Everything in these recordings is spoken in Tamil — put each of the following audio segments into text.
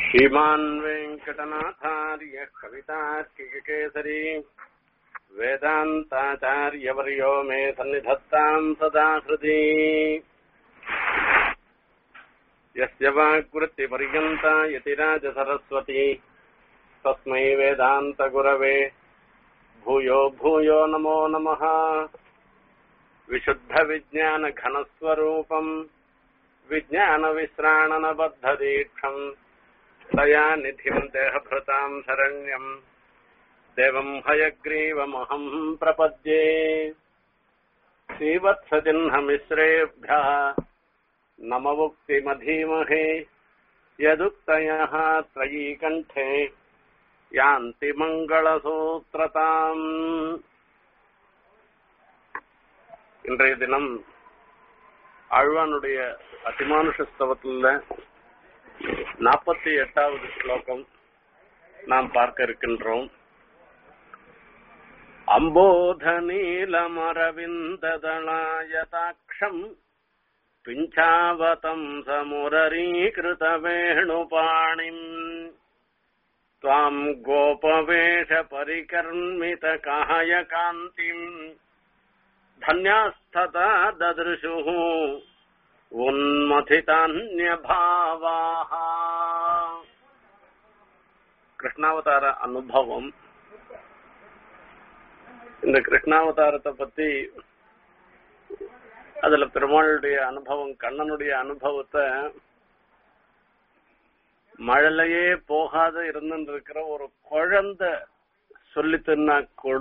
श्रीमान् वेङ्कटनाथार्य कवितार्किककेसरी वेदान्ताचार्यवर्यो मे सन्निधत्ताम् सदा हृदि यस्य वाक्वृत्तिपर्यन्ता यतिराजसरस्वती तस्मै वेदान्तगुरवे भूयो भूयो नमो नमः विशुद्धविज्ञानघनस्वरूपम् विज्ञानविश्राणनबद्धदीक्षम् तया निधिम् देहभृताम् शरण्यम् देवम् हयग्रीवमहम् प्रपद्ये श्रीवत्सचिह्नमिश्रेभ्यः नमवुक्तिमधीमहे यदुक्तयः त्रयीकण्ठे யாந்தி மங்களசூத்திரதாம் இன்றைய தினம் ஆழ்வானுடைய அதிமானுஷ ஸ்தவத்தில் நாற்பத்தி எட்டாவது ஸ்லோகம் நாம் பார்க்க இருக்கின்றோம் அம்போத நீலமரவிந்ததளாயதாட்சம் பிஞ்சாவதம் சமுரரீகிருத வேணுபாணிம் त्वाम् गोपवेशपरिकर्मितकायकान्तिम् धन्यास्तथा ददृशुः उन्मथितान्यभावाः கிருஷ்ணாவதார அனுபவம் இந்த கிருஷ்ணாவதாரத்தை பத்தி அதுல பெருமாளுடைய அனுபவம் கண்ணனுடைய அனுபவத்தை மழையிலேயே போகாத இருந்துட்டு இருக்கிற ஒரு குழந்தை சொல்லித்துன்னா கூட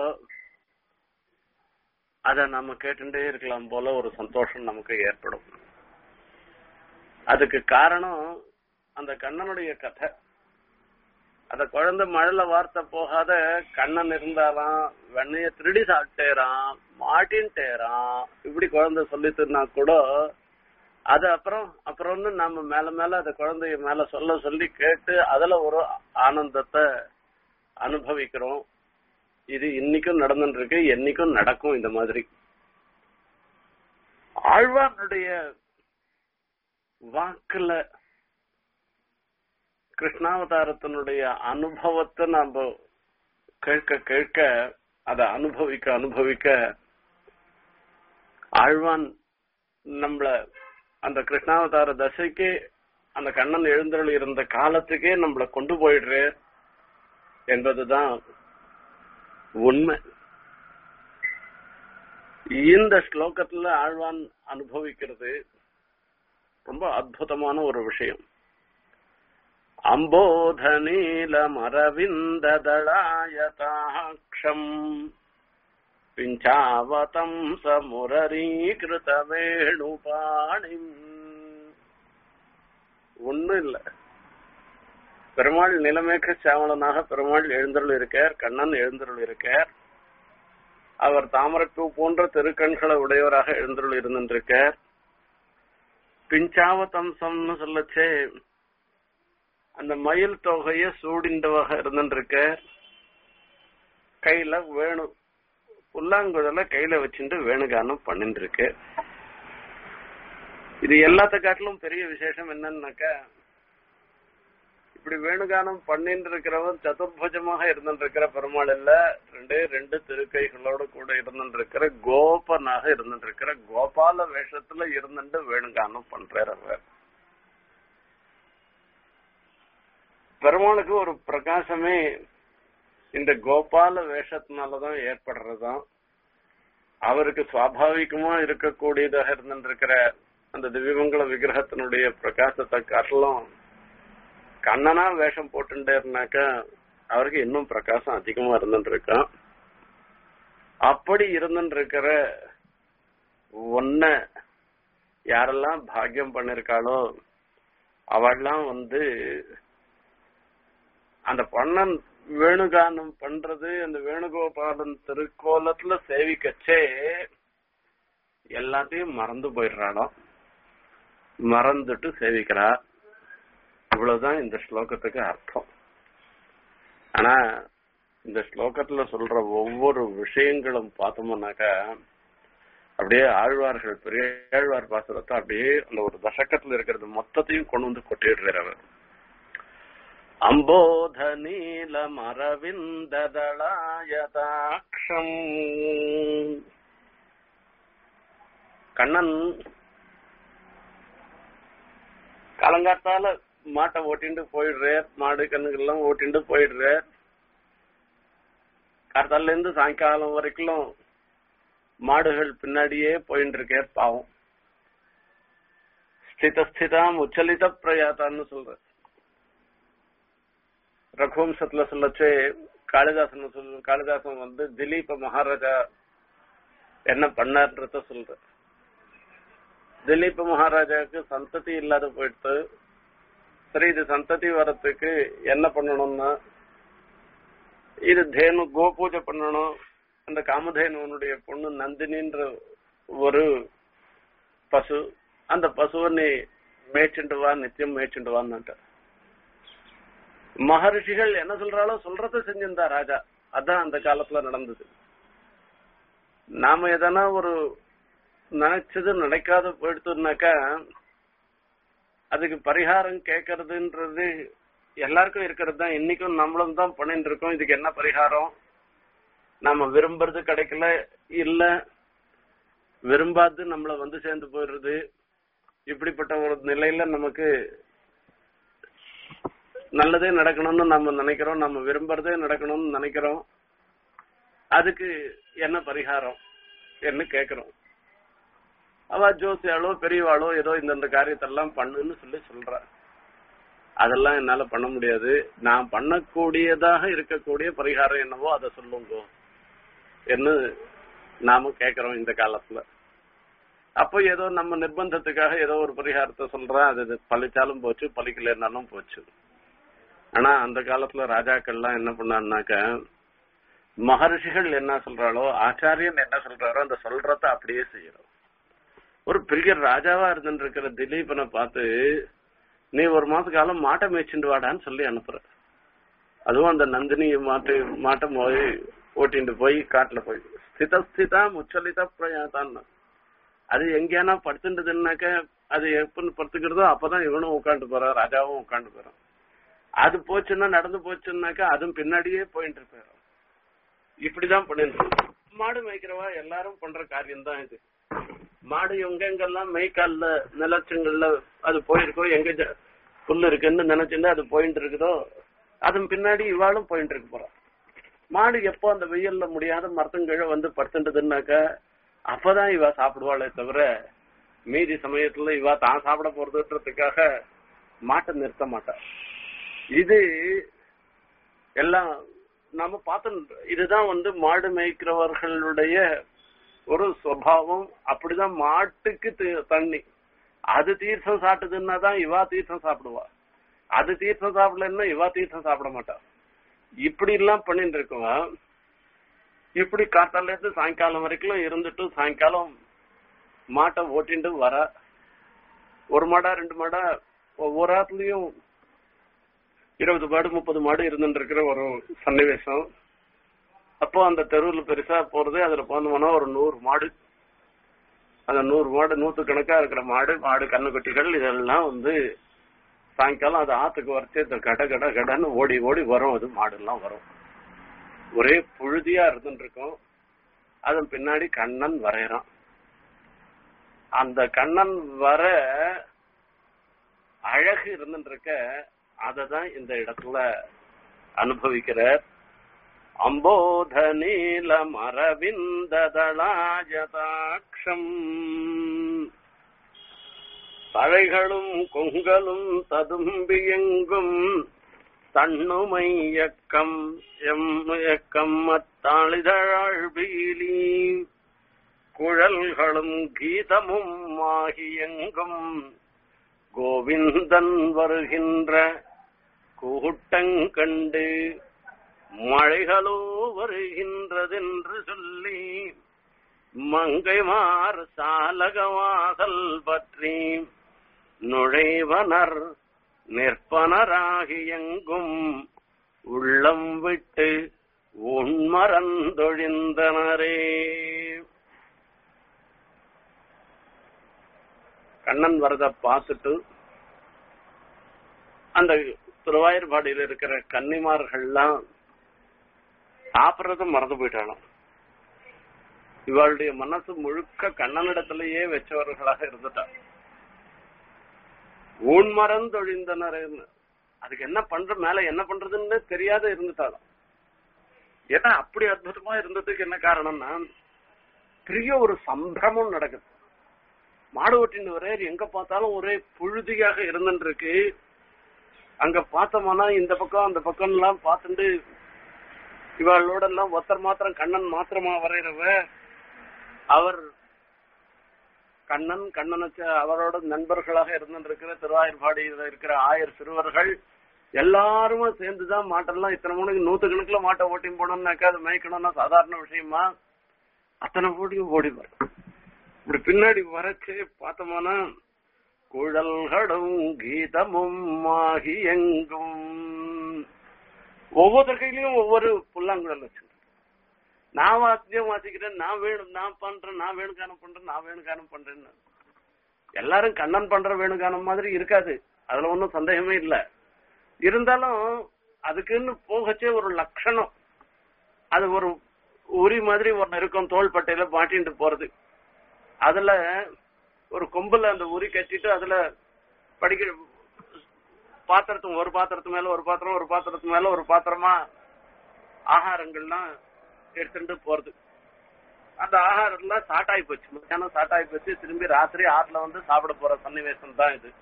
அத நம்ம கேட்டுட்டே இருக்கலாம் போல ஒரு சந்தோஷம் நமக்கு ஏற்படும் அதுக்கு காரணம் அந்த கண்ணனுடைய கதை அந்த குழந்தை மழையில வார்த்தை போகாத கண்ணன் இருந்தாராம் வெண்ணைய திருடி சாப்பிட்டேரான் மாட்டின்ட்டேரான் இப்படி குழந்தை சொல்லித்துனா கூட அது அப்புறம் அப்புறம் வந்து நம்ம மேல மேல அந்த குழந்தைய மேல சொல்ல சொல்லி கேட்டு அதுல ஒரு ஆனந்தத்தை அனுபவிக்கிறோம் இது இன்னைக்கும் நடந்துட்டு இருக்கு என்னைக்கும் நடக்கும் இந்த மாதிரி ஆழ்வானுடைய வாக்குல கிருஷ்ணாவதாரத்தினுடைய அனுபவத்தை நாம கேட்க கேட்க அதை அனுபவிக்க அனுபவிக்க ஆழ்வான் நம்மள அந்த கிருஷ்ணாவதார தசைக்கு அந்த கண்ணன் எழுந்தருள் இருந்த காலத்துக்கே நம்மள கொண்டு போயிடுற என்பதுதான் உண்மை இந்த ஸ்லோகத்துல ஆழ்வான் அனுபவிக்கிறது ரொம்ப அற்புதமான ஒரு விஷயம் அம்போத நீலமரவிந்ததளாயதாட்சம் பிஞ்சாவதம் சமுரரீகிருத வேணுபாணிம் ஒண்ணும் இல்ல பெருமாள் நிலமேக சாமலனாக பெருமாள் எழுந்தருள் இருக்கார் கண்ணன் எழுந்தருள் இருக்கார் அவர் தாமரப்பூ போன்ற திருக்கண்களை உடையவராக எழுந்தருள் இருந்திருக்கார் பிஞ்சாவதம்சம்னு சொல்லச்சே அந்த மயில் தொகைய சூடிண்டவாக இருந்துருக்க கையில வேணும் புல்லாங்குழல கையில வச்சுட்டு வேணுகானம் பண்ணிட்டு இருக்கு இது எல்லாத்த காட்டிலும் பெரிய விசேஷம் என்னன்னாக்கா இப்படி வேணுகானம் பண்ணிட்டு இருக்கிறவன் சதுர்புஜமாக இருந்துட்டு இருக்கிற பெருமாள் இல்ல ரெண்டு ரெண்டு திருக்கைகளோட கூட இருந்துட்டு இருக்கிற கோபனாக இருந்துட்டு இருக்கிற கோபால வேஷத்துல இருந்துட்டு வேணுகானம் பண்றார் அவர் பெருமாளுக்கு ஒரு பிரகாசமே இந்த கோபால வேஷத்தினாலதான் ஏற்படுறதுதான் அவருக்கு சுவாபாவிகமா இருக்கக்கூடியதாக இருந்திருக்கிற அந்த திவ்யமங்கல விக்கிரகத்தினுடைய பிரகாசத்தை காட்டிலும் கண்ணனா வேஷம் போட்டுட்டேருனாக்கா அவருக்கு இன்னும் பிரகாசம் அதிகமா இருந்துட்டு இருக்கான் அப்படி இருந்துட்டு இருக்கிற ஒன்ன யாரெல்லாம் பாக்கியம் பண்ணிருக்காளோ அவெல்லாம் வந்து அந்த பண்ணன் வேணுகானம் பண்றது அந்த வேணுகோபாலன் திருக்கோலத்துல சேவிக்கச்சே எல்லாத்தையும் மறந்து போயிடுறாளோ மறந்துட்டு சேவிக்கிறா இவ்வளவுதான் இந்த ஸ்லோகத்துக்கு அர்த்தம் ஆனா இந்த ஸ்லோகத்துல சொல்ற ஒவ்வொரு விஷயங்களும் பார்த்தோம்னாக்கா அப்படியே ஆழ்வார்கள் பெரிய ஆழ்வார் பாசுரத்தை அப்படியே அந்த ஒரு தசக்கத்துல இருக்கிறது மொத்தத்தையும் கொண்டு வந்து கொட்டிடுறார் அவர் அம்போத நீலமரவிந்ததளாயதாட்சம் கண்ணன் காலங்காத்தால மாட்டை ஓட்டிண்டு போயிடுறார் மாடு கண்ணுகள்லாம் ஓட்டிண்டு போயிடுறார் காத்தால இருந்து சாயங்காலம் வரைக்கும் மாடுகள் பின்னாடியே போயிட்டு இருக்கார் பாவம் ஸ்திதஸ்திதாம் உச்சலித பிரயாத்தான்னு சொல்ற ரகுவம்சத்துல சொல்லச்சே காளிதாசன் சொல் காளிதாசன் வந்து திலீப மகாராஜா என்ன பண்ணார்ன்றத சொல்ற திலீப மகாராஜாவுக்கு சந்ததி இல்லாத போயிட்டு சரி இது சந்ததி வரத்துக்கு என்ன பண்ணணும்னா இது தேனு கோ பூஜை பண்ணணும் அந்த காமதேனுவனுடைய பொண்ணு நந்தினின்ற ஒரு பசு அந்த பசுவை நீ மேய்ச்சிண்டு வா நித்தியம் மேய்ச்சிண்டு வான்னுட்டார் மகரிஷிகள் என்ன சொல்றாலோ சொல்றத செஞ்சிருந்தா ராஜா அதான் அந்த காலத்துல நடந்தது நாம எதனா ஒரு நினைச்சது நடக்காத போயிடுத்துனாக்கா அதுக்கு பரிகாரம் கேட்கறதுன்றது எல்லாருக்கும் இருக்கிறது தான் இன்னைக்கும் நம்மளும் தான் பண்ணிட்டு இருக்கோம் இதுக்கு என்ன பரிகாரம் நாம விரும்புறது கிடைக்கல இல்ல விரும்பாது நம்மள வந்து சேர்ந்து போயிடுறது இப்படிப்பட்ட ஒரு நிலையில நமக்கு நல்லதே நடக்கணும்னு நம்ம நினைக்கிறோம் நம்ம விரும்புறதே நடக்கணும்னு நினைக்கிறோம் அதுக்கு என்ன பரிகாரம் என்ன கேக்குறோம் அவ ஜோசியாளோ பெரியவாளோ ஏதோ இந்தந்த காரியத்தெல்லாம் பண்ணுன்னு சொல்லி சொல்றா அதெல்லாம் என்னால பண்ண முடியாது நான் பண்ணக்கூடியதாக இருக்கக்கூடிய பரிகாரம் என்னவோ அதை சொல்லுங்க என்று நாம கேக்குறோம் இந்த காலத்துல அப்போ ஏதோ நம்ம நிர்பந்தத்துக்காக ஏதோ ஒரு பரிகாரத்தை சொல்றேன் அது பழிச்சாலும் போச்சு பழிக்கலன்னாலும் போச்சு ஆனா அந்த காலத்துல ராஜாக்கள்லாம் என்ன பண்ணான்னாக்க மகர்ஷிகள் என்ன சொல்றாளோ ஆச்சாரியன் என்ன சொல்றாரோ அந்த சொல்றத அப்படியே செய்யறோம் ஒரு பெரிய ராஜாவா இருந்துட்டு இருக்கிற திலீபனை பார்த்து நீ ஒரு மாச காலம் மாட்டை மேய்ச்சிட்டு வாடான்னு சொல்லி அனுப்புற அதுவும் அந்த நந்தினி மாட்டு மாட்டை போய் ஓட்டிட்டு போய் காட்டுல போய் ஸ்திதஸ்திதா முச்சலிதா பிரயாதான் அது எங்கேனா படுத்துட்டதுன்னாக்க அது எப்ப படுத்துக்கிறதோ அப்பதான் இவனும் உட்காந்து போறான் ராஜாவும் உட்காந்து போறான் அது போச்சுன்னா நடந்து போச்சுன்னாக்கா அதுவும் பின்னாடியே போயிட்டு இருப்பாரு இப்படிதான் பண்ணிட்டு மாடு மேய்க்கிறவா எல்லாரும் பண்ற காரியம் தான் இது மாடு எங்கெங்கெல்லாம் மெய்க்கால்ல நிலச்சங்கள்ல அது போயிருக்கோ எங்க ஜ- புல்லு இருக்குன்னு நினைச்சுட்டு அது போயிட்டு இருக்குதோ அதன் பின்னாடி இவாளும் போயிட்டு இருக்க போறா மாடு எப்போ அந்த வெயில்ல முடியாத மரத்தங்கீழ வந்து படுத்துட்டதுன்னாக்க அப்பதான் இவ சாப்பிடுவாளே தவிர மீதி சமயத்துல இவ தான் சாப்பிட போறதுன்றதுக்காக மாட்டை நிறுத்த மாட்டா இது எல்லாம் நம்ம பார்த்து இதுதான் வந்து மாடு மேய்க்கிறவர்களுடைய ஒரு சுவாவம் அப்படிதான் மாட்டுக்கு தி- தண்ணி அது தீர்த்தம் சாப்பிட்டதுன்னா தான் இவா தீர்த்தம் சாப்பிடுவா அது தீர்த்தம் சாப்பிடலன்னா இவா தீர்த்தம் சாப்பிட மாட்டா இப்படி எல்லாம் பண்ணிட்டு இருக்கவா இப்படி காத்தால இருந்து சாயங்காலம் வரைக்கும் இருந்துட்டு சாயங்காலம் மாட்டை ஓட்டிட்டு வர ஒரு மாடா ரெண்டு மாடா ஒவ்வொரு ஆத்துலயும் இருபது மாடு முப்பது மாடு இருந்துட்டு இருக்கிற ஒரு சன்னிவேசம் அப்போ அந்த தெருவுல பெருசா போறது அதுல போனோம்னா ஒரு நூறு மாடு அந்த நூறு மாடு நூத்து கணக்கா இருக்கிற மாடு மாடு கண்ணுக்குட்டிகள் இதெல்லாம் வந்து சாயங்காலம் அது ஆத்துக்கு வரைச்சு இந்த கட கட கடன்னு ஓடி ஓடி வரும் அது மாடுலாம் வரும் ஒரே புழுதியா இருந்துட்டு இருக்கும் அதன் பின்னாடி கண்ணன் வரையறான் அந்த கண்ணன் வர அழகு இருந்துட்டு இருக்க அததான் இந்த இடத்துல அனுபவிக்கிறார் அம்போத நீலம் அரவிந்ததளாஜதாட்சம் தழைகளும் கொங்கலும் ததும்பி எங்கும் தன்னுமையக்கம் எம்மையக்கம் அத்தாளிதழாழ்பீலி குழல்களும் கீதமும் ஆகி எங்கும் கோவிந்தன் வருகின்ற கூட்டங்கண்டு மழைகளோ வருகின்றதென்று சொல்லி மங்கைமார் சாலகவாசல் பற்றி நுழைவனர் நிற்பனராகி எங்கும் உள்ளம் விட்டு உண்மறந்தொழிந்தனரே கண்ணன் வரத பார்த்துட்டு அந்த திருவாயூர்பாடியில இருக்கிற கன்னிமார்கள்லாம் சாப்பிடறத மறந்து போயிட்டாலும் இவளுடைய மனசு முழுக்க கண்ணனிடத்திலேயே வச்சவர்களாக இருந்துட்டா ஊன் மறந்தொழிந்தனர் அதுக்கு என்ன பண்ற மேல என்ன பண்றதுன்னு தெரியாத இருந்துட்டாலும் ஏன்னா அப்படி அற்புதமா இருந்ததுக்கு என்ன காரணம்னா பெரிய ஒரு சம்பிரமம் நடக்குது மாடு ஓட்டின்னு ஒரே எங்க பார்த்தாலும் ஒரே புழுதியாக இருந்துட்டு இருக்கு அங்க பார்த்தோம்னா இந்த பக்கம் அந்த பக்கம் எல்லாம் பார்த்துட்டு இவளோட எல்லாம் ஒருத்தர் மாத்திரம் கண்ணன் மாத்திரமா வரைகிறவ அவர் கண்ணன் கண்ணனுக்கு அவரோட நண்பர்களாக இருந்திருக்கிற திருவாயூர்பாடியில் இருக்கிற ஆயர் சிறுவர்கள் எல்லாருமே சேர்ந்துதான் மாட்டெல்லாம் இத்தனை மணிக்கு நூத்து கணக்குல மாட்டை ஓட்டி போனோம்னாக்கா அது மேய்க்கணும்னா சாதாரண விஷயமா அத்தனை போட்டியும் ஓடிவார் இப்படி பின்னாடி வரச்சு பார்த்தோம்னா குழல்களும் கீதமும் ஆகி எங்கும் ஒவ்வொரு கையிலயும் ஒவ்வொரு புல்லாங்குழல் வச்சு நான் வாத்தியம் வாசிக்கிறேன் நான் வேணும் நான் பண்றேன் நான் வேணுகானம் பண்றேன் நான் வேணுகானம் பண்றேன்னு எல்லாரும் கண்ணன் பண்ற வேணுகானம் மாதிரி இருக்காது அதுல ஒன்றும் சந்தேகமே இல்லை இருந்தாலும் அதுக்குன்னு போகச்சே ஒரு லட்சணம் அது ஒரு உரி மாதிரி ஒன்னு இருக்கும் தோள்பட்டையில மாட்டிட்டு போறது அதுல ஒரு கொம்புல அந்த உரி கட்டிட்டு அதுல படிக்க பாத்திரத்து ஒரு பாத்திரத்து மேல ஒரு பாத்திரம் ஒரு பாத்திரத்து மேல ஒரு பாத்திரமா ஆகாரங்கள்லாம் எடுத்துட்டு போறது அந்த ஆகாரம்லாம் சாட்டாகி போச்சு மத்தியானம் சாட்டாகி போச்சு திரும்பி ராத்திரி ஆறுல வந்து சாப்பிட போற சன்னிவேசம் தான் இது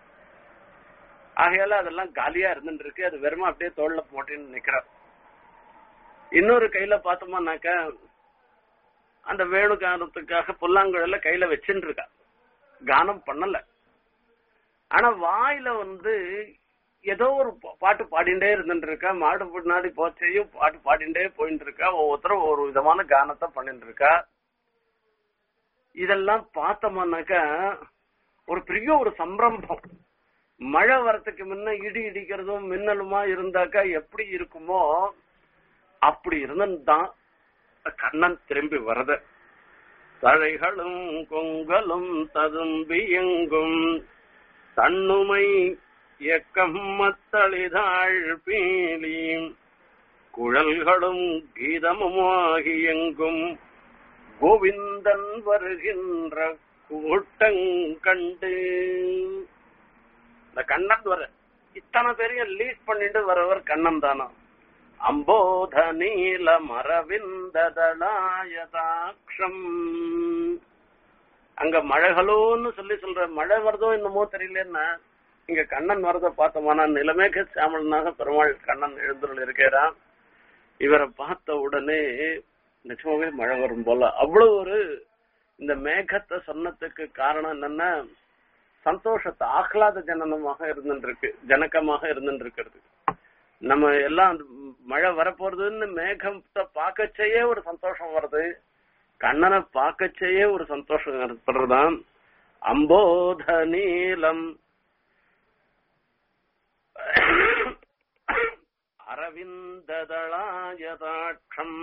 ஆகையால அதெல்லாம் காலியா இருந்துட்டு இருக்கு அது வெறுமா அப்படியே தோல்ல போட்டின்னு நிக்கிறார் இன்னொரு கையில பார்த்தோம்னாக்க அந்த வேணு கானத்துக்காக புல்லாங்குழல கையில வச்சுட்டு இருக்கா கானம் பண்ணல ஆனா வாயில வந்து ஏதோ ஒரு பாட்டு பாடிண்டே இருந்துட்டு இருக்கா மாடு பின்னாடி போச்சையும் பாட்டு பாடிண்டே போயிட்டு இருக்கா ஒவ்வொருத்தரும் ஒரு விதமான கானத்தை பண்ணிட்டு இருக்கா இதெல்லாம் பார்த்தோம்னாக்கா ஒரு பெரிய ஒரு சம்பிரம்பம் மழை வரத்துக்கு முன்ன இடி இடிக்கிறதும் மின்னலுமா இருந்தாக்கா எப்படி இருக்குமோ அப்படி இருந்துதான் கண்ணன் திரும்பி வரத தழைகளும் கொங்கலும் ததும்பி எங்கும் தன்னுமை இயக்கம் மத்தளிதாள் பீலி குழல்களும் கீதமுமாகி எங்கும் கோவிந்தன் வருகின்ற கூட்டங்கண்டு இந்த கண்ணன் வர இத்தனை பேரையும் லீட் பண்ணிட்டு வரவர் கண்ணன் தானா அம்போத நீல மரவிந்ததளாயதாட்சம் அங்க மழைகளோன்னு சொல்லி சொல்ற மழை வருதோ என்னமோ தெரியலன்னா இங்க கண்ணன் வரத பார்த்தோம்னா நிலமேக சாமலனாக பெருமாள் கண்ணன் எழுந்துள்ள இருக்கிறான் இவரை பார்த்த உடனே நிஜமாவே மழை வரும் போல அவ்வளவு ஒரு இந்த மேகத்தை சொன்னதுக்கு காரணம் என்னன்னா சந்தோஷத்தை ஆஹ்லாத ஜனனமாக இருந்துருக்கு ஜனக்கமாக இருந்துருக்கிறது நம்ம எல்லாம் அந்த மழை வரப்போறதுன்னு மேகத்தை பார்க்கச்சேயே ஒரு சந்தோஷம் வருது கண்ணனை பார்க்கச்சேயே ஒரு சந்தோஷம் ஏற்படுறதுதான் அம்போத நீலம் அரவிந்ததளாயதாட்சம்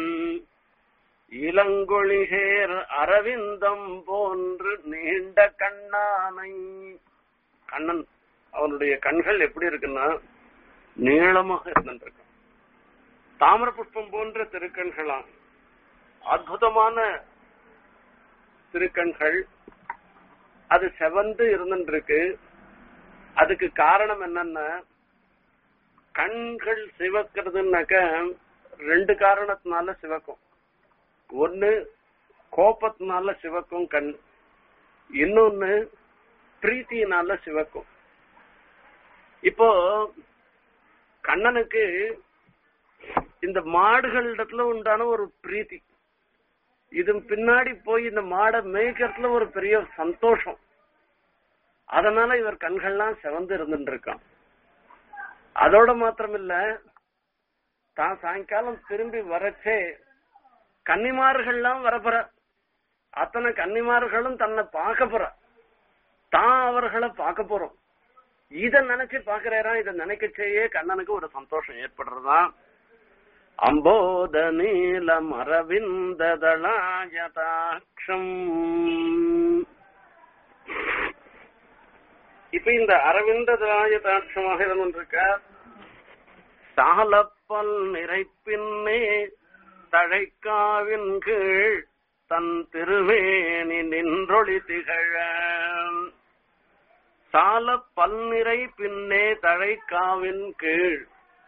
இளங்கொழிகேர் அரவிந்தம் போன்று நீண்ட கண்ணானை கண்ணன் அவனுடைய கண்கள் எப்படி இருக்குன்னா நீளமாக இருந்துருக்கு தாமர புஷ்பம் போன்ற திருக்கண்களாம் அற்புதமான திருக்கண்கள் அது செவந்து இருந்துருக்கு அதுக்கு காரணம் என்னன்னா கண்கள் சிவக்கிறதுனாக்க ரெண்டு காரணத்தினால சிவக்கும் ஒன்னு கோபத்தினால சிவக்கும் கண் இன்னொன்னு பிரீத்தியினால சிவக்கும் இப்போ கண்ணனுக்கு இந்த மாடுகளிடத்துல உண்டான ஒரு பிரீத்தி இது பின்னாடி போய் இந்த மாடை மேய்க்கிறதுல ஒரு பெரிய சந்தோஷம் அதனால இவர் கண்கள்லாம் செவந்து இருந்துட்டு இருக்கான் அதோட மாத்திரம் இல்ல தான் சாயங்காலம் திரும்பி வரச்சே கன்னிமார்கள்லாம் வரப்போற அத்தனை கன்னிமார்களும் தன்னை பார்க்க போற தான் அவர்களை பார்க்க போறோம் இத நினைச்சு பாக்குறாரா இத நினைக்கச்சேயே கண்ணனுக்கு ஒரு சந்தோஷம் ஏற்படுறதுதான் அம்போத நீல மரவிந்ததளாயதாட்சம் இப்ப இந்த அரவிந்ததளாயதாட்சமாக இருந்திருக்க சாலப்பல் நிறைப்பின்னே தழைக்காவின் கீழ் தன் திருவேணி நின்றொளி திகழ சால பல்நிறை பின்னே தழைக்காவின் கீழ்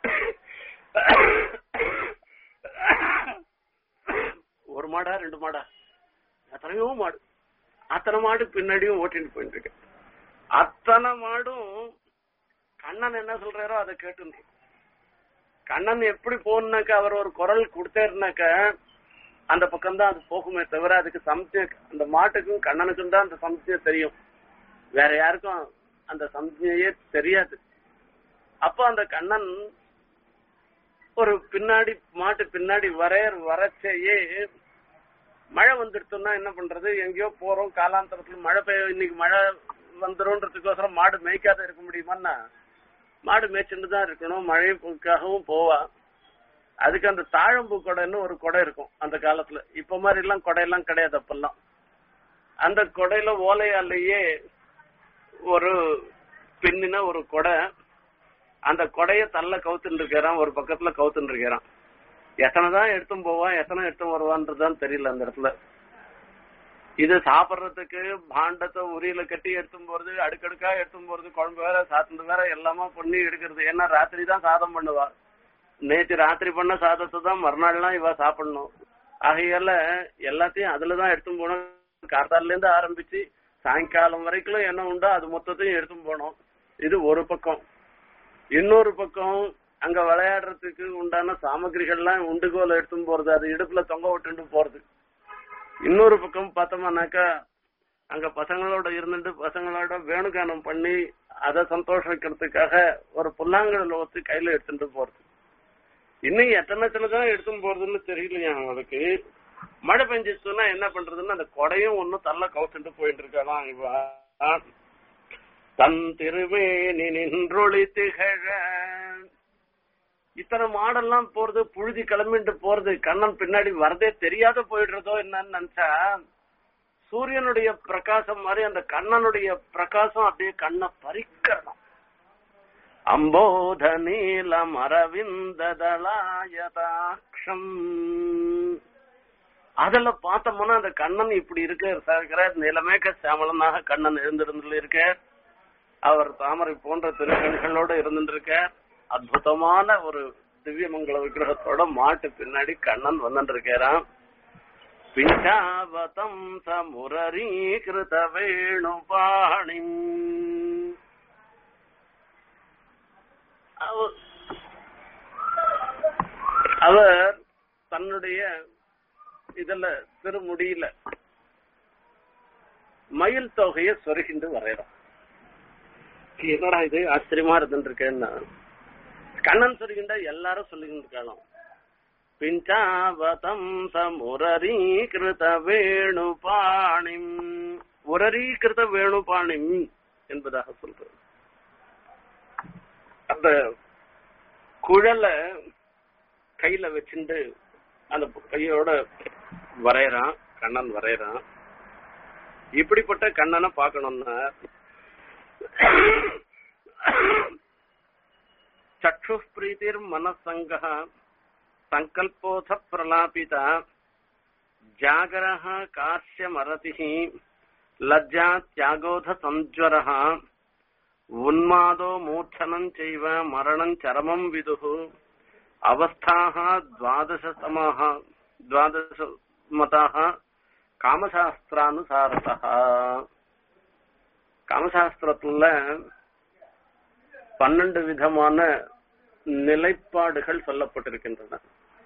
ஒரு மாடா ரெண்டு மாடா எத்தனையோ மாடு அத்தனை மாடு பின்னாடியும் ஓட்டிட்டு போயிட்டு இருக்கு அத்தனை மாடும் கண்ணன் என்ன சொல்றாரோ அதை கேட்டு கண்ணன் எப்படி போனாக்க அவர் ஒரு குரல் கொடுத்தாருனாக்க அந்த பக்கம் தான் அது போகுமே தவிர அதுக்கு சம்சய அந்த மாட்டுக்கும் கண்ணனுக்கும் தான் அந்த சம்சயம் தெரியும் வேற யாருக்கும் அந்த சம்சையே தெரியாது அப்ப அந்த கண்ணன் ஒரு பின்னாடி மாட்டு பின்னாடி வரையர் வரச்சேயே மழை வந்துடுச்சுன்னா என்ன பண்றது எங்கேயோ போறோம் காலாந்தரத்துல மழை பெய்ய இன்னைக்கு மழை வந்துரும்ன்றதுக்கோசரம் மாடு மேய்க்காத இருக்க முடியுமான்னா மாடு மேய்ச்சிட்டு தான் இருக்கணும் மழைக்காகவும் போவா அதுக்கு அந்த தாழம்பு கொடைன்னு ஒரு கொடை இருக்கும் அந்த காலத்துல இப்ப மாதிரி எல்லாம் கொடையெல்லாம் கிடையாது அப்பெல்லாம் அந்த கொடையில ஓலையாலேயே ஒரு பின்னின ஒரு கொடை அந்த கொடைய தள்ள கவுத்துட்டு இருக்கிறான் ஒரு பக்கத்துல கவுத்துட்டு இருக்கிறான் எத்தனை தான் எடுத்தும் போவான் எத்தனை எடுத்தும் வருவான்றதுதான் தெரியல அந்த இடத்துல இது சாப்பிடுறதுக்கு பாண்டத்தை உரியில கட்டி எடுத்தும் போறது அடுக்கடுக்கா எடுத்தும் போறது குழம்பு வேற சாத்தந்து வேற எல்லாமா பண்ணி எடுக்கிறது ஏன்னா ராத்திரி தான் சாதம் பண்ணுவா நேற்று ராத்திரி பண்ண சாதத்தை தான் மறுநாள்லாம் இவ சாப்பிடணும் ஆகையால எல்லாத்தையும் அதுலதான் எடுத்தும் போனோம் கார்த்தால இருந்து ஆரம்பிச்சு சாயங்காலம் வரைக்கும் என்ன உண்டோ அது மொத்தத்தையும் எடுத்தும் போனோம் இது ஒரு பக்கம் இன்னொரு பக்கம் அங்க விளையாடுறதுக்கு உண்டான சாமகிரிகள்லாம் உண்டுகோல எடுத்தும் போறது அது இடுப்புல தொங்க விட்டுட்டு போறது இன்னொரு பக்கம் பார்த்தோம்னாக்கா அங்க பசங்களோட இருந்துட்டு பசங்களோட வேணுகானம் பண்ணி அதை சந்தோஷிக்கிறதுக்காக ஒரு புல்லாங்கல ஒத்து கையில எடுத்துட்டு போறது இன்னும் எத்தனைத்துல தான் எடுத்துன்னு போறதுன்னு தெரியலையா அவங்களுக்கு மழை பெஞ்சிச்சுன்னா என்ன பண்றதுன்னு அந்த கொடையும் ஒன்னும் தள்ள கவுத்துட்டு போயிட்டு இருக்கலாம் இவ தன் திருவேணி நின்றொளி திகழ இத்தனை மாடெல்லாம் போறது புழுதி கிளம்பிட்டு போறது கண்ணன் பின்னாடி வரதே தெரியாத போயிடுறதோ என்னன்னு நினைச்சா சூரியனுடைய பிரகாசம் மாதிரி அந்த கண்ணனுடைய பிரகாசம் அப்படியே கண்ணை பறிக்கிறதாம் அம்போத நீலம் அரவிந்ததலாயதாட்சம் அதுல பார்த்தோம்னா அந்த கண்ணன் இப்படி இருக்க நிலமேக சாமலனாக கண்ணன் எழுந்திருந்து இருக்க அவர் தாமரை போன்ற திருக்கண்களோட இருந்துருக்க அற்புதமான ஒரு திவ்யமங்கல விக்கிரகத்தோட மாட்டு பின்னாடி கண்ணன் வந்துட்டு இருக்கிறான் பிஞ்சாவதம் சமுரீகிருத வேணுபாணி அவர் தன்னுடைய இதுல திருமுடியில மயில் தொகையை சொருகிண்டு வரையறோம் என்னடா இது ஆச்சரியமா இருந்துருக்கேன்னா கண்ணன் சொல்லுகின்ற எல்லாரும் சொல்லுகின்ற காலம் பிஞ்சாவதம் சமுரீகிருத வேணுபாணிம் உரரீகிருத வேணுபாணிம் என்பதாக சொல்றது அந்த குழலை கையில வச்சுட்டு அந்த கையோட வரையறான் கண்ணன் வரையறான் இப்படிப்பட்ட கண்ணனை பார்க்கணும்னா चक्षु प्रीतिर्मनसंग संकल्पोऽथ प्रलापिता जागरः काश्यमरतिः लज्जा त्यागोध संज्वरः उन्मादो मूर्छनम् चैव मरणम् चरमम् विदुः अवस्थाः द्वादशतमः द्वादशमताः காமசாஸ்திரானுசாரத்தா காமசாஸ்திரத்துல பன்னெண்டு விதமான நிலைப்பாடுகள் சொல்லப்பட்டிருக்கின்றன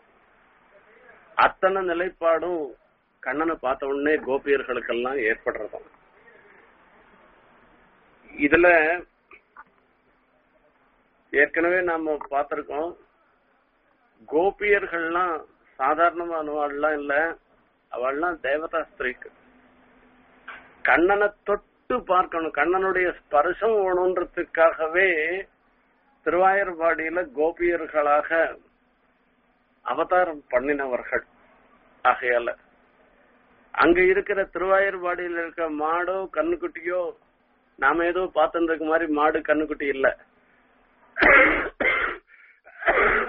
அத்தனை நிலைப்பாடும் கண்ணனை பார்த்த உடனே கோபியர்களுக்கெல்லாம் ஏற்படுறதாம் இதுல ஏற்கனவே நாம பார்த்திருக்கோம் கோபியர்கள்லாம் சாதாரணமானவாள்லாம் இல்ல அவள்லாம் தேவதா ஸ்திரீக்கு கண்ணனை தொட்டு பார்க்கணும் கண்ணனுடைய ஸ்பர்சம் வேணுன்றதுக்காகவே திருவாயூர்பாடியில கோபியர்களாக அவதாரம் பண்ணினவர்கள் ஆகையால அங்க இருக்கிற திருவாயூர்பாடியில இருக்க மாடோ கண்ணுக்குட்டியோ நாம ஏதோ பார்த்துருக்க மாதிரி மாடு கண்ணுக்குட்டி இல்ல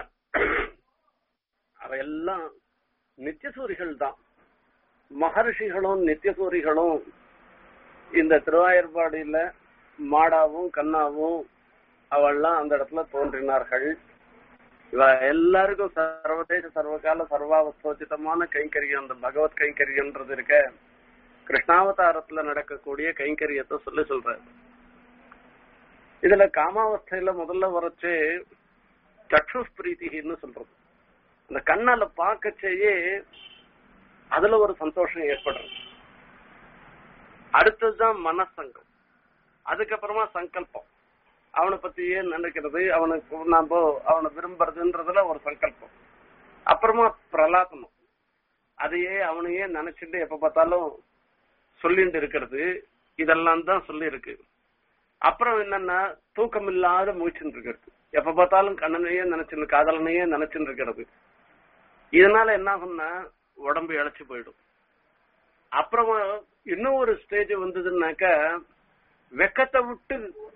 எல்லாம் நித்தியசூரிகள் தான் மகர்ஷிகளும் நித்தியசூரிகளும் இந்த திருவாயூர்பாடியில மாடாவும் கண்ணாவும் அவெல்லாம் அந்த இடத்துல தோன்றினார்கள் இவ எல்லாருக்கும் சர்வதேச சர்வகால சர்வாவஸ்தோச்சிதமான கைங்கரியம் அந்த பகவத் கைங்கரியம்ன்றது இருக்க கிருஷ்ணாவதாரத்துல நடக்கக்கூடிய கைங்கரியத்தை சொல்லி சொல்ற இதுல காமாவஸ்தையில முதல்ல வரச்சு சக்ஷுஷ் பிரீத்தின்னு சொல்றது அந்த கண்ணால பார்க்கச்சேயே அதுல ஒரு சந்தோஷம் ஏற்படுறது அடுத்ததுதான் மனசங்கம் அதுக்கப்புறமா சங்கல்பம் அவனை பத்தியே நினைக்கிறது அவனுக்கு நாம அவனை விரும்புறதுன்றதுல ஒரு சங்கல்பம் அப்புறமா பிரலாபனம் அதையே அவனையே நினைச்சிட்டு எப்ப பார்த்தாலும் சொல்லிட்டு இருக்கிறது இதெல்லாம் தான் சொல்லி இருக்கு அப்புறம் என்னன்னா தூக்கம் இல்லாத மூச்சுன்னு இருக்கிறது எப்ப பார்த்தாலும் கண்ணனையே நினைச்சுன்னு காதலனையே நினைச்சுன்னு இருக்கிறது இதனால என்ன ஆகும்னா உடம்பு இழைச்சு போயிடும் அப்புறமா இன்னும் ஒரு ஸ்டேஜ் வந்ததுன்னாக்க வெக்கத்தை விட்டு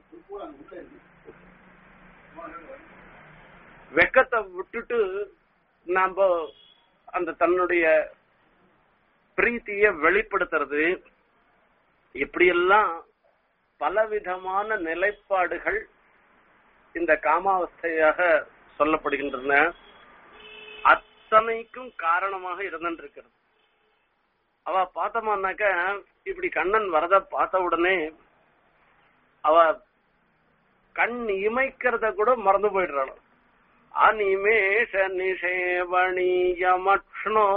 வெக்கத்தை விட்டுட்டு நாம அந்த தன்னுடைய பிரீத்திய வெளிப்படுத்துறது இப்படியெல்லாம் பலவிதமான நிலைப்பாடுகள் இந்த காமாவஸ்தையாக சொல்லப்படுகின்றன அத்தனைக்கும் காரணமாக இருந்திருக்கிறது அவ பார்த்தோம்னாக்க இப்படி கண்ணன் வரத பார்த்த உடனே அவ கண் இமைக்கிறத கூட மறந்து போயிடுறாள் அனிமேஷ நிஷேவணீயமக்ஷ்ணோ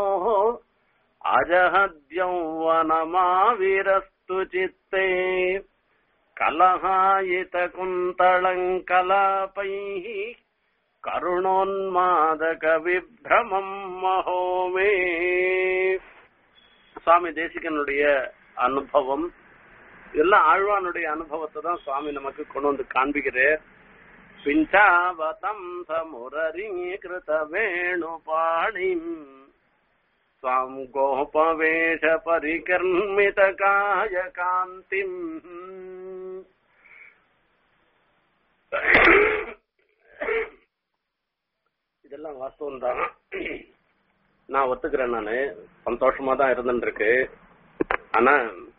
அஜஹத்யௌவனமாவிரஸ்து சித்தே கலஹாயித குந்தளங்கலாபை கருணோன்மாதக விப்ரமம் மகோமே சுவாமி தேசிகனுடைய அனுபவம் எல்லாம் ஆழ்வானுடைய அனுபவத்தை தான் சுவாமி நமக்கு கொண்டு வந்து காண்பிக்கிறார் பிஞ்சாவதம் சமுரீகிருத வேணுபாணிம் स्वाम् गोपवेश परिकर्मित काय कान्तिम् இதெல்லாம் வாஸ்தவம் தான் நான் ஒத்துக்கிறேன் நானு சந்தோஷமா தான் இருந்துட்டு இருக்கு ஆனா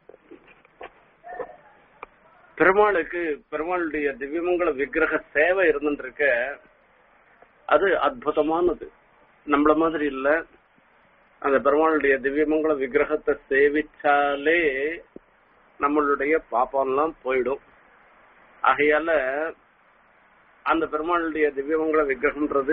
பெருமாளுக்கு பெருமாளுடைய திவ்யமங்கல விக்கிரக சேவை இருந்துட்டு இருக்க அது அற்புதமானது நம்மள மாதிரி இல்ல அந்த பெருமாளுடைய திவ்யமங்கல விக்கிரகத்தை சேவிச்சாலே நம்மளுடைய பாப்பம்லாம் போயிடும் ஆகையால அந்த பெருமாளுடைய திவ்யமங்கல விக்கிரகம்ன்றது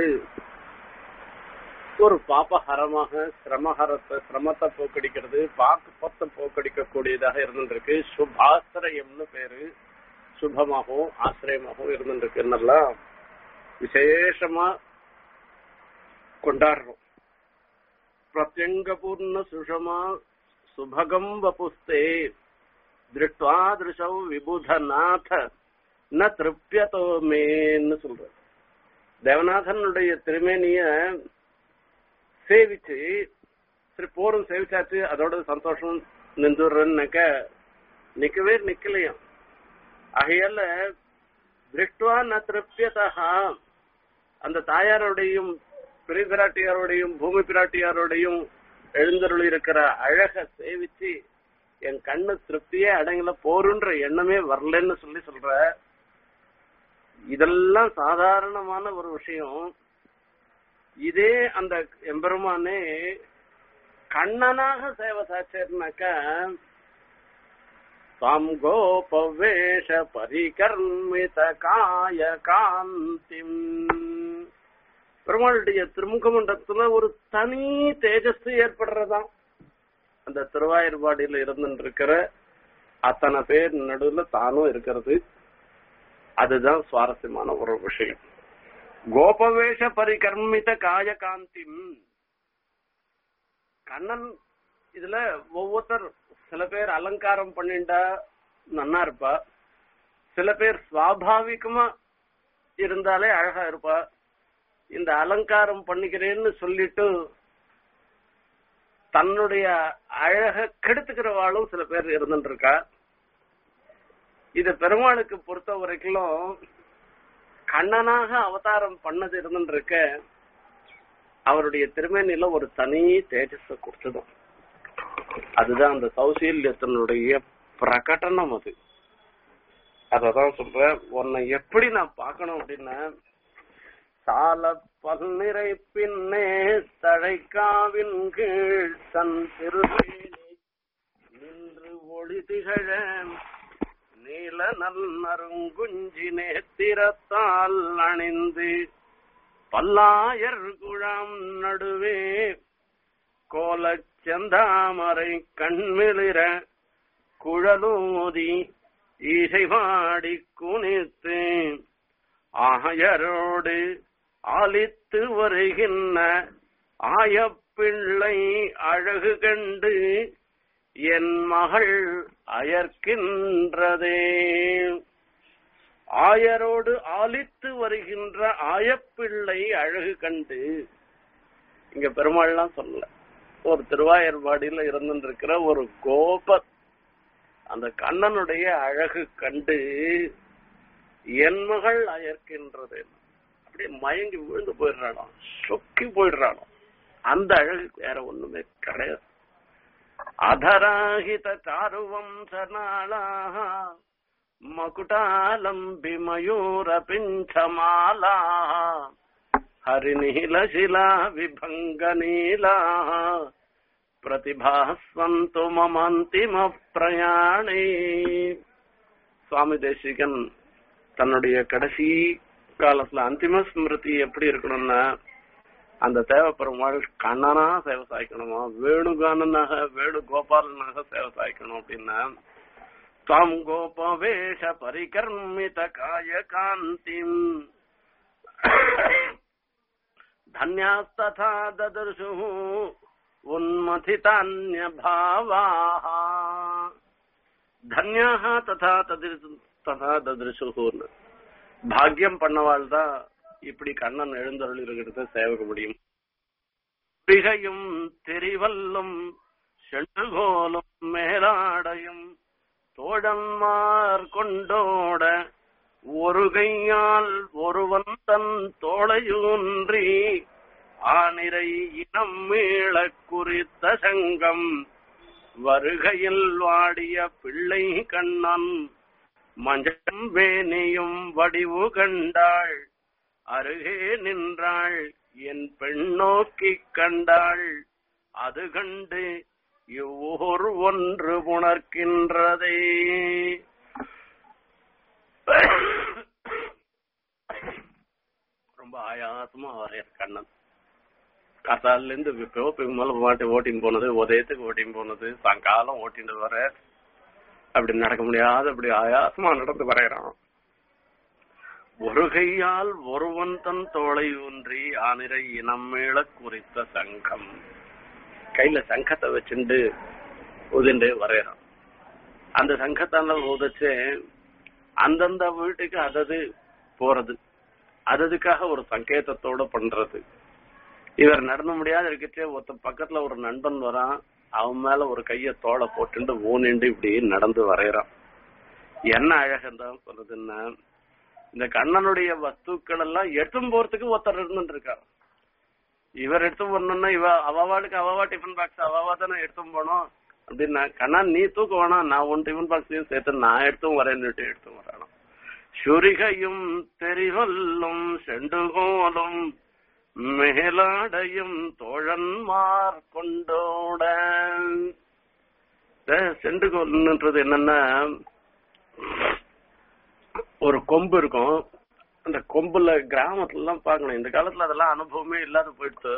ஒரு பாபஹரமாக சிரமஹரத்தை சிரமத்தை போக்கடிக்கிறது பாப்பத்தை போக்கடிக்க கூடியதாக இருந்துருக்கு சுபாசிரயம்னு பேரு சுபமாகவும் ஆசிரியமாகவும் இருந்துருக்குன்னெல்லாம் விசேஷமா கொண்டாடுறோம் பிரத்யங்கபூர்ண சுஷமா சுபகம் வபுஸ்தே திருஷ்டுவா திருஷவ் விபுதநாத ந திருப்தியதோ மேன்னு சொல்ற தேவநாதனுடைய திருமேனிய சேவிச்சு சரி போரும் சேவிச்சாச்சு அதோட சந்தோஷம் நின்றுடுறேன்னாக்க நிக்கவே நிக்கலையாம் ஆகையால திருஷ்டுவா ந திருப்தியதா அந்த தாயாரோடையும் பெரிய பிராட்டியாரோடையும் பூமி பிராட்டியாரோடையும் எழுந்தருள் இருக்கிற அழக சேவிச்சு என் கண்ணு திருப்தியே அடங்கல போருன்ற எண்ணமே வரலன்னு சொல்லி சொல்ற இதெல்லாம் சாதாரணமான ஒரு விஷயம் இதே அந்த எம்பெருமானே கண்ணனாக சேவை சாச்சேர்னாக்கா தாம் கோபவேஷ பரிகர்மித காய காந்திம் பெருமாளுடைய திருமுகமண்டத்துல ஒரு தனி தேஜஸ் ஏற்படுறதாம் அந்த திருவாயூர்பாடியில இருந்துட்டு இருக்கிற அத்தனை பேர் நடுவுல தானும் இருக்கிறது அதுதான் சுவாரஸ்யமான ஒரு விஷயம் கோபவேஷ பரிகர்மித காய காந்திம் கண்ணன் இதுல ஒவ்வொருத்தர் சில பேர் அலங்காரம் பண்ணிண்டா நன்னா இருப்பா சில பேர் சுவாபாவிகமா இருந்தாலே அழகா இருப்பா இந்த அலங்காரம் பண்ணிக்கிறேன்னு சொல்லிட்டு தன்னுடைய அழக கெடுத்துக்கிறவாளும் சில பேர் இருந்துட்டு இருக்கா இது பெருமாளுக்கு பொறுத்த வரைக்கும் கண்ணனாக அவதாரம் பண்ணது இருந்துட்டு இருக்க அவருடைய திருமேனில ஒரு தனி தேஜஸ கொடுத்ததும் அதுதான் அந்த சௌசீல்யத்தினுடைய பிரகடனம் அது அததான் சொல்றேன் உன்னை எப்படி நான் பார்க்கணும் அப்படின்னா சால பல்நிறை பின்னே தழைக்காவின் கீழ் தன் திருவேணி நின்று ஒளி திகழ நீல நன்னருங்குஞ்சி நேத்திரத்தால் அணிந்து பல்லாயர் குழாம் நடுவே கோலச் செந்தாமரை கண்மிளிர குழலூதி இசைவாடி குனித்து ஆயரோடு ஆலித்து வருகின்ற ஆயப்பிள்ளை அழகு கண்டு என் மகள் அயர்க்கின்றதே ஆயரோடு ஆலித்து வருகின்ற ஆயப்பிள்ளை அழகு கண்டு இங்க பெருமாள்லாம் சொல்லல ஒரு திருவாயர்பாடியில இருந்துருக்கிற ஒரு கோப அந்த கண்ணனுடைய அழகு கண்டு என் மகள் அயர்க்கின்றது அப்படியே மயங்கி விழுந்து போயிடுறானோ சொக்கி போயிடுறானோ அந்த அழகு வேற ஒண்ணுமே கிடையாது అధరాహిత చారువంశనాళా మకుటాలంబి మయూర పింఛమాలా హరినీలశిలా విభంగనీలా ప్రతిభాస్వంతు మమంతిమ ప్రయాణే சுவாமி தேசிகன் தன்னுடைய கடைசி காலத்துல அந்திம ஸ்மிருதி எப்படி இருக்கணும்னா அந்த தேவ பெருமாள் கண்ணனா சேவை சாய்க்கணுமா வேணுகானனாக வேணு கோபாலனாக சேவை சாய்க்கணும் அப்படின்னா தாம் கோபவேஷ பரிகர்மித காய காந்திம் धन्यास्तथा ददर्शुः उन्मथितान्यभावाः धन्याः तथा ததிர் ததா ததிருஷுன்னு பாக்கியம் பண்ணவாள் தான் இப்படி கண்ணன் எழுந்தருள் இருக்கிறத சேவக முடியும் பிகையும் தெரிவல்லும் செண்டுகோலும் மேலாடையும் தோழன்மார் கொண்டோட ஒரு கையால் ஒருவன் தன் தோளையூன்றி ஆனிரை இனம் மீள குறித்த சங்கம் வருகையில் வாடிய பிள்ளை கண்ணன் மஞ்சம் வேணியும் வடிவு கண்டாள் அருகே நின்றாள் என் பெண் நோக்கி கண்டாள் அது கண்டு இவ்வொரு ஒன்று உணர்கின்றதே ரொம்ப ஆயாசமா வரையற கண்ணன் காத்தால இருந்து பிறப்புக்கு மேல மாட்டி ஓட்டின்னு போனது உதயத்துக்கு ஓட்டின்னு போனது சாயங்காலம் ஓட்டிட்டு வர அப்படி நடக்க முடியாத அப்படி ஆயாசமா நடந்து வரையறான் ஒரு கையால் ஒருவன் தன் தோளை ஊன்றி ஆனிரை இனம் மேல குறித்த சங்கம் கையில சங்கத்தை வச்சுண்டு உதிண்டு வரையறான் அந்த சங்கத்தால உதச்சு அந்தந்த வீட்டுக்கு அதது போறது அததுக்காக ஒரு சங்கேதத்தோட பண்றது இவர் நடந்து முடியாத இருக்கச்சே ஒருத்த பக்கத்துல ஒரு நண்பன் வரான் அவன் மேல ஒரு கைய தோலை போட்டுட்டு ஊனிண்டு இப்படி நடந்து வரையறான் என்ன அழகந்தான் சொல்றதுன்னா இந்த கண்ணனுடைய வஸ்துக்கள் எல்லாம் எடுத்தும் போறதுக்கு ஒருத்தர் இருந்துட்டு இருக்கார் இவர் எடுத்து போடணும்னா இவ அவாவாளுக்கு அவாவா டிஃபன் பாக்ஸ் அவாவா தானே எடுத்தும் போனோம் அப்படின்னா கண்ணா நீ தூக்க வேணாம் நான் உன் டிஃபன் பாக்ஸையும் சேர்த்து நான் எடுத்தும் வரேன்னுட்டு எடுத்தும் வரணும் சுரிகையும் தெரிவல்லும் செண்டுகோலும் மேலாடையும் தோழன்மார் கொண்டோட செண்டுகோல்ன்றது என்னன்னா ஒரு கொம்பு இருக்கும் அந்த கொம்புல கிராமத்துல எல்லாம் பாக்கணும் இந்த காலத்துல அதெல்லாம் அனுபவமே இல்லாத போயிடுத்து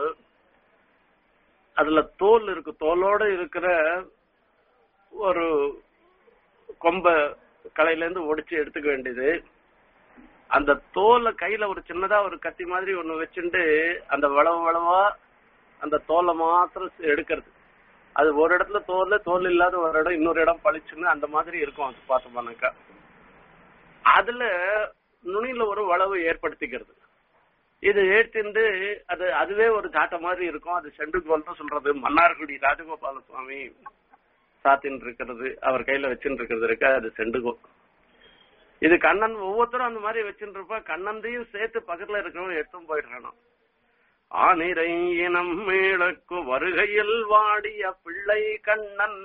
அதுல தோல் இருக்கு தோலோட இருக்கிற ஒரு கொம்ப கலையில இருந்து ஒடிச்சு எடுத்துக்க வேண்டியது அந்த தோலை கையில ஒரு சின்னதா ஒரு கத்தி மாதிரி ஒண்ணு வச்சுட்டு அந்த வளவு வளவா அந்த தோலை மாத்திரம் எடுக்கிறது அது ஒரு இடத்துல தோல்ல தோல் இல்லாத ஒரு இடம் இன்னொரு இடம் பளிச்சுன்னு அந்த மாதிரி இருக்கும் அது பார்த்தோம்னாக்கா அதுல நுனியில ஒரு வளவு ஏற்படுத்திக்கிறது இது ஏற்றிண்டு அது அதுவே ஒரு சாட்டை மாதிரி இருக்கும் அது செண்டுகோல் தான் சொல்றது மன்னார்குடி ராஜகோபால சுவாமி சாத்தின் இருக்கிறது அவர் கையில வச்சுட்டு இருக்கிறது இருக்கு அது செண்டுகோல் இது கண்ணன் ஒவ்வொருத்தரும் அந்த மாதிரி வச்சுட்டு இருப்பா கண்ணந்தையும் சேர்த்து பக்கத்துல இருக்கிறவங்க எடுத்தும் போயிடுறானோ ஆனிரை இனம் மேளக்கு வருகையில் வாடிய பிள்ளை கண்ணன்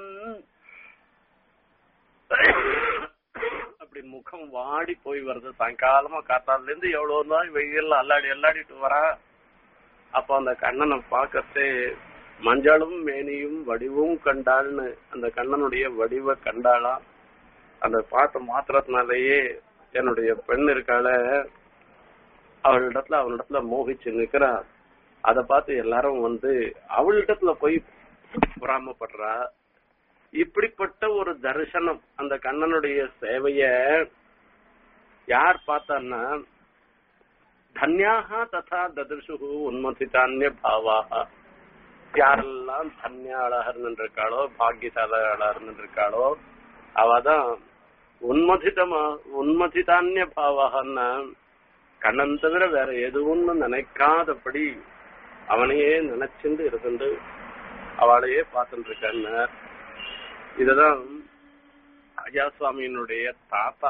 அப்படி முகம் வாடி போய் வருது சாயங்காலமா காத்தால இருந்து எவ்வளவு நாள் வெயில் அல்லாடி அல்லாடிட்டு வரா அப்ப அந்த கண்ணனை பார்க்கறதே மஞ்சளும் மேனியும் வடிவும் கண்டாள்னு அந்த கண்ணனுடைய வடிவ கண்டாளாம் அந்த பார்த்த மாத்திரத்தினாலேயே என்னுடைய பெண் இருக்காள அவளிடத்துல அவனிடத்துல மோகிச்சு நிக்கிறா அத பார்த்து எல்லாரும் வந்து அவளிடத்துல போய் பொறாமப்படுறா இப்படிப்பட்ட ஒரு தரிசனம் அந்த கண்ணனுடைய சேவைய யார் பார்த்தான்னா தன்யாக ததா ததிர்சு உன்மதிதான்ய பாவாக யாரெல்லாம் தன்யாளாக இருந்திருக்காளோ பாக்கியசாலையாளா இருந்திருக்காளோ அவதான் உன்மதிதமா உன்மதிதான்ய பாவாகன்னா கண்ணன் தவிர வேற எதுவும் நினைக்காதபடி அவனையே நினைச்சுண்டு இருந்து அவளையே பார்த்துட்டு இருக்கான்னு இதுதான் ஐயா சுவாமியினுடைய தாத்தா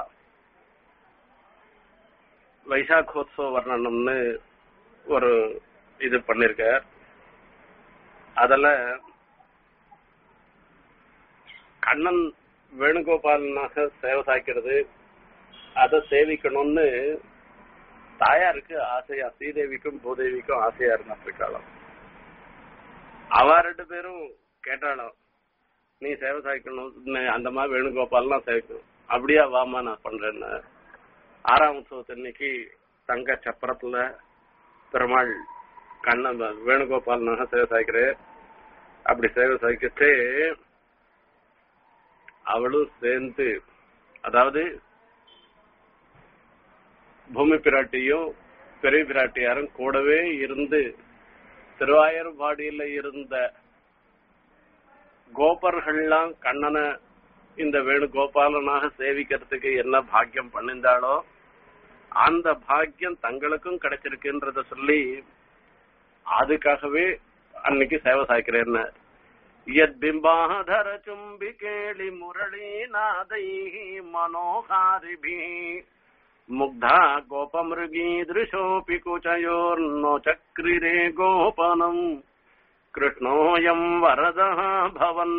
வைசாகோத்சவ வர்ணனம்னு ஒரு இது பண்ணிருக்கார் அதுல கண்ணன் வேணுகோபாலனாக சேவை சாய்க்கிறது அதை சேவிக்கணும்னு தாயாருக்கு ஆசையா ஸ்ரீதேவிக்கும் பூதேவிக்கும் ஆசையா இருந்திருக்காளாம் அவ ரெண்டு பேரும் கேட்டாளாம் நீ சேவை சாய்க்கணும் நீ அந்த மாதிரி வேணுகோபால்லாம் சேர்க்கணும் அப்படியா வாமா நான் பண்றேன்னு ஆறாம் உற்சவத்தன்னைக்கு தங்க சப்பரத்துல பெருமாள் கண்ணன் வேணுகோபாலனாக சேவை சாய்க்கிறேன் அப்படி சேவை சாய்க்கிட்டு அவளும் சேர்ந்து அதாவது பூமி பிராட்டியும் பெரிய பிராட்டியாரும் கூடவே இருந்து திருவாயர்பாடியில இருந்த கோபர்கள்லாம் கண்ணனை இந்த வேணுகோபாலனாக சேவிக்கிறதுக்கு என்ன பாக்கியம் பண்ணிருந்தாளோ அந்த பாக்கியம் தங்களுக்கும் கிடைச்சிருக்குன்றத சொல்லி அதுக்காகவே அன்னைக்கு சேவை சாய்க்கிறேன்னு யத்பிம்பாதர சும்பி கேளி முரளி நாதை மனோகாரிபி முக்தா கோபமிருகீதृशोऽपि कुचयोर्नो चक्रिरे गोपनम् कृष्णोऽयम् वरदः भवन्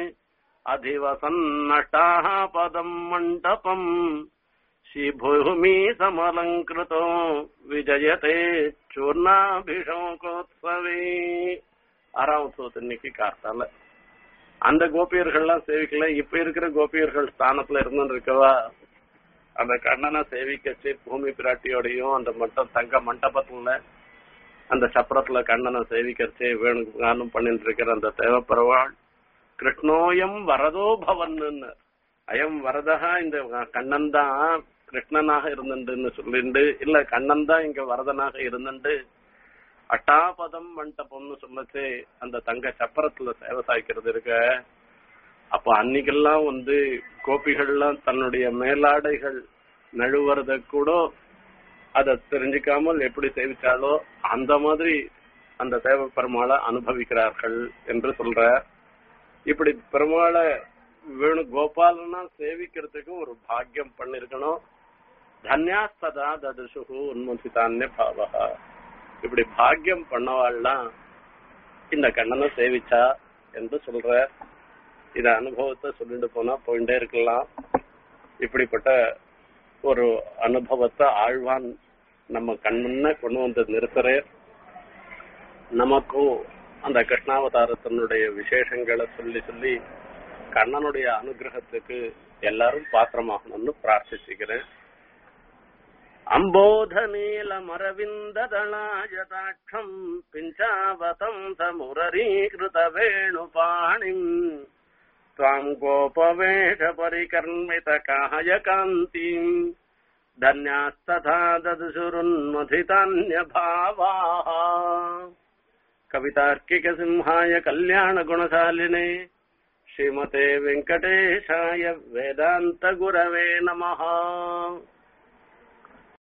अधिवसन्नटाः पदम् मण्डपम् श्रीभूमि समलङ्कृतो विजयते चूर्णाभिषोकोत्सवे ஆறாம் உற்சவத்தன்னைக்கு காத்தால அந்த கோபியர்கள்லாம் சேவிக்கல இப்ப இருக்கிற கோபியர்கள் ஸ்தானத்துல இருந்து இருக்கவா அந்த கண்ணனை சேவிக்கச்சு பூமி பிராட்டியோடையும் அந்த மட்டம் தங்க மண்டபத்துல அந்த சப்பரத்துல கண்ணனை சேவிக்கச்சு வேணுகானம் பண்ணிட்டு இருக்கிற அந்த தேவப்பரவாள் கிருஷ்ணோயம் வரதோ பவன்னு அயம் வரதா இந்த கண்ணன் தான் கிருஷ்ணனாக இருந்துன்னு சொல்லிண்டு இல்ல கண்ணன் தான் இங்க வரதனாக இருந்துண்டு அட்டாபதம் மண்டபம்னு சொல்லச்சு அந்த தங்க சப்பரத்துல சேவை சாய்க்கிறது இருக்க அப்ப அன்னைக்கெல்லாம் வந்து கோபிகள்லாம் தன்னுடைய மேலாடைகள் நழுவுறத கூட அதை தெரிஞ்சுக்காமல் எப்படி சேவிச்சாலோ அந்த மாதிரி அந்த தேவ பெருமாளை அனுபவிக்கிறார்கள் என்று சொல்ற இப்படி பெருமாளை வேணு கோபாலனா சேவிக்கிறதுக்கு ஒரு பாக்கியம் பண்ணிருக்கணும் தன்யாஸ்ததா ததுசுகு உன்மதிதான்ய பாவகா இப்படி பாக்கியம் பண்ணவாள்லாம் இந்த கண்ணனை சேவிச்சா என்று சொல்ற இத அனுபவத்தை சொல்லிட்டு போனா போயிட்டே இருக்கலாம் இப்படிப்பட்ட ஒரு அனுபவத்தை ஆழ்வான் நம்ம கண்முன்ன கொண்டு வந்து நிறுத்துற நமக்கும் அந்த கிருஷ்ணாவதாரத்தினுடைய விசேஷங்களை சொல்லி சொல்லி கண்ணனுடைய அனுகிரகத்துக்கு எல்லாரும் பாத்திரமாகணும்னு பிரார்த்திச்சுக்கிறேன் अम्बोधनीलमरविन्ददलायताक्षम् पिञ्चावतम् समुररीकृतवेणुपाणिम् त्वाम् गोपवेषपरिकर्मितकायकान्तीम् धन्यास्तथा ददुषुरुन्मथितान्यभावाः कवितार्किकसिंहाय कल्याणगुणशालिने श्रीमते वेङ्कटेशाय वेदान्तगुरवे नमः